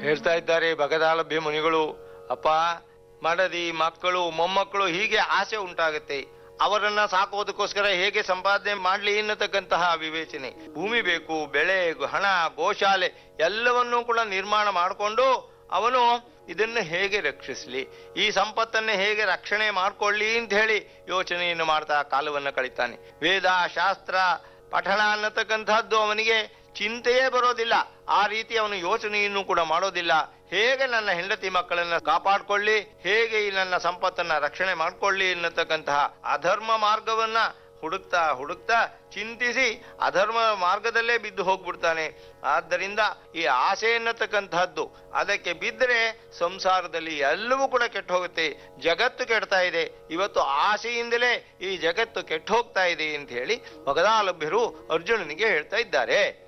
ಹೇಳ್ತಾ ಇದ್ದಾರೆ ಭಗದಾಲಭ್ಯ ಮುನಿಗಳು ಅಪ್ಪ ಮಡದಿ ಮಕ್ಕಳು ಮೊಮ್ಮಕ್ಕಳು ಹೀಗೆ ಆಸೆ ಉಂಟಾಗುತ್ತೆ ಅವರನ್ನ ಸಾಕೋದಕ್ಕೋಸ್ಕರ ಹೇಗೆ ಸಂಪಾದನೆ ಮಾಡ್ಲಿ ಎನ್ನತಕ್ಕಂತಹ ವಿವೇಚನೆ ಭೂಮಿ ಬೇಕು ಬೆಳೆ ಹಣ ಗೋಶಾಲೆ ಎಲ್ಲವನ್ನೂ ಕೂಡ ನಿರ್ಮಾಣ ಮಾಡಿಕೊಂಡು ಅವನು ಇದನ್ನು ಹೇಗೆ ರಕ್ಷಿಸ್ಲಿ ಈ ಸಂಪತ್ತನ್ನು ಹೇಗೆ ರಕ್ಷಣೆ ಮಾಡ್ಕೊಳ್ಳಿ ಅಂತ ಹೇಳಿ ಯೋಚನೆಯನ್ನು ಮಾಡ್ತಾ ಕಾಲವನ್ನು ಕಳೀತಾನೆ ವೇದ ಶಾಸ್ತ್ರ ಪಠಣ ಅನ್ನತಕ್ಕಂಥದ್ದು ಅವನಿಗೆ ಚಿಂತೆಯೇ ಬರೋದಿಲ್ಲ ಆ ರೀತಿ ಅವನು ಯೋಚನೆಯನ್ನು ಕೂಡ ಮಾಡೋದಿಲ್ಲ ಹೇಗೆ ನನ್ನ ಹೆಂಡತಿ ಮಕ್ಕಳನ್ನ ಕಾಪಾಡ್ಕೊಳ್ಳಿ ಹೇಗೆ ಈ ನನ್ನ ಸಂಪತ್ತನ್ನ ರಕ್ಷಣೆ ಮಾಡ್ಕೊಳ್ಳಿ ಎನ್ನತಕ್ಕಂತಹ ಅಧರ್ಮ ಮಾರ್ಗವನ್ನ ಹುಡುಕ್ತಾ ಹುಡುಕ್ತಾ ಚಿಂತಿಸಿ ಅಧರ್ಮ ಮಾರ್ಗದಲ್ಲೇ ಬಿದ್ದು ಹೋಗ್ಬಿಡ್ತಾನೆ ಆದ್ದರಿಂದ ಈ ಆಸೆ ಎನ್ನತಕ್ಕಂತಹದ್ದು ಅದಕ್ಕೆ ಬಿದ್ದರೆ ಸಂಸಾರದಲ್ಲಿ ಎಲ್ಲವೂ ಕೂಡ ಕೆಟ್ಟು ಹೋಗುತ್ತೆ ಜಗತ್ತು ಕೆಡ್ತಾ ಇದೆ ಇವತ್ತು ಆಸೆಯಿಂದಲೇ ಈ ಜಗತ್ತು ಕೆಟ್ಟು ಹೋಗ್ತಾ ಇದೆ ಅಂತ ಹೇಳಿ ಭಗದಾಲಭ್ಯರು ಅರ್ಜುನನಿಗೆ ಹೇಳ್ತಾ ಇದ್ದಾರೆ